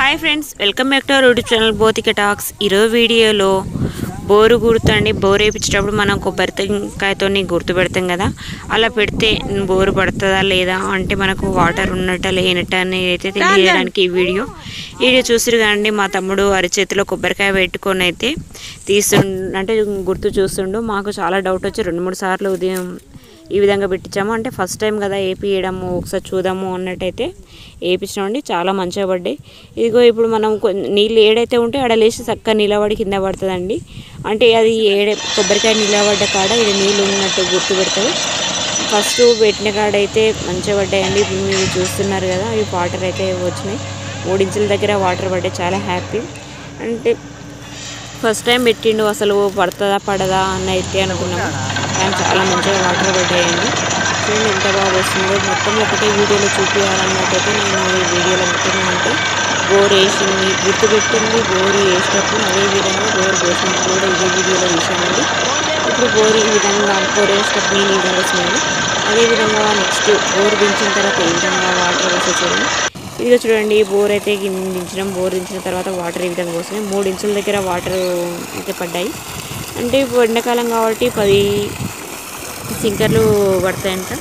hi friends welcome back to our YouTube channel Bothika talks ఈరోజు వీడియోలో bore గుర్తండి bore వేయించేటప్పుడు మనం కొబ్బరికాయతో గుర్తు పెడతాం కదా అలా పెడితే బోరు పడుతుందా లేదా అంటే మనకు వాటర్ ఉన్నట్ట లేనట్ట అనేది అయితే తెలియడానికి ఈ వీడియో ఈ వీడియో చూసిరు కదండి మా తమ్ముడు అరిచేతిలో కొబ్బరికాయ పెట్టుకొని అయితే తీస్తుండ అంటే గుర్తు చూస్తుండు మాకు చాలా డౌట్ వచ్చి రెండు మూడు సార్లు ఉదయం ఈ విధంగా పెట్టించాము అంటే ఫస్ట్ టైం కదా వేపియడము ఒకసారి చూద్దాము అన్నట్టయితే వేయించినామండి చాలా మంచిగా పడ్డాయి ఇదిగో ఇప్పుడు మనం కొ- నీళ్ళు ఏడైతే ఉంటే ఆడ లేచి చక్కగా నిలబడి కింద పడుతుందండి అంటే అది ఏడే కొబ్బరికాయ నిలబడ్డ కాడ ఇది నీళ్ళు ఉన్నట్టు గుర్తు పెడతారు ఫస్ట్ పెట్టిన కాడ అయితే మంచిగా పడ్డాయండి ఇప్పుడు మీరు చూస్తున్నారు కదా ఈ వాటర్ అయితే వచ్చినాయి మూడించుల దగ్గర వాటర్ పడ్డాయి చాలా హ్యాపీ అంటే ఫస్ట్ టైం పెట్టిండు అసలు పడుతుందా పడదా అని అయితే అనుకున్నాము కానీ చాలా మంచిగా వాటర్ పడ్డాయండి చూడండి ఎంత బాగా వస్తుందో మొత్తం ఒకటే వీడియోలో చూపించాలన్నట్టయితే నేను ఈ వీడియోలో మొత్తం అంటే బోర్ వేసింది గుర్తు పెట్టింది బోర్ వేసేటప్పుడు అదే విధంగా బోర్ వేసినప్పుడు కూడా ఇదే వీడియోలో చూసానండి ఇప్పుడు బోర్ ఈ విధంగా బోర్ వేసేటప్పుడు నేను ఈ విధంగా వస్తున్నాను అదేవిధంగా నెక్స్ట్ బోర్ దించిన తర్వాత ఈ విధంగా వాటర్ వస్తే చూడండి ఇదిగో చూడండి బోర్ అయితే కింద దించడం బోర్ దించిన తర్వాత వాటర్ ఈ విధంగా వస్తున్నాయి మూడు ఇంచుల దగ్గర వాటర్ అయితే పడ్డాయి అంటే ఇప్పుడు ఎండాకాలం కాబట్టి పది సింకర్లు పడతాయంట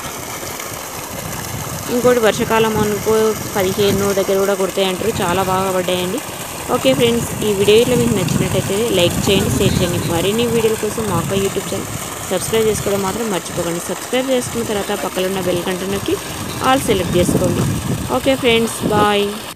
ఇంకోటి వర్షాకాలం అనుకో పదిహేను దగ్గర కూడా కొడతాయి అంటారు చాలా బాగా పడ్డాయండి ఓకే ఫ్రెండ్స్ ఈ వీడియో ఇట్లా మీకు నచ్చినట్టయితే లైక్ చేయండి షేర్ చేయండి మరిన్ని వీడియోల కోసం మా అక్క యూట్యూబ్ ఛానల్ సబ్స్క్రైబ్ చేసుకోవడం మాత్రం మర్చిపోకండి సబ్స్క్రైబ్ చేసుకున్న తర్వాత పక్కన ఉన్న బెల్ కంటనొక్కి ఆల్ సెలెక్ట్ చేసుకోండి ఓకే ఫ్రెండ్స్ బాయ్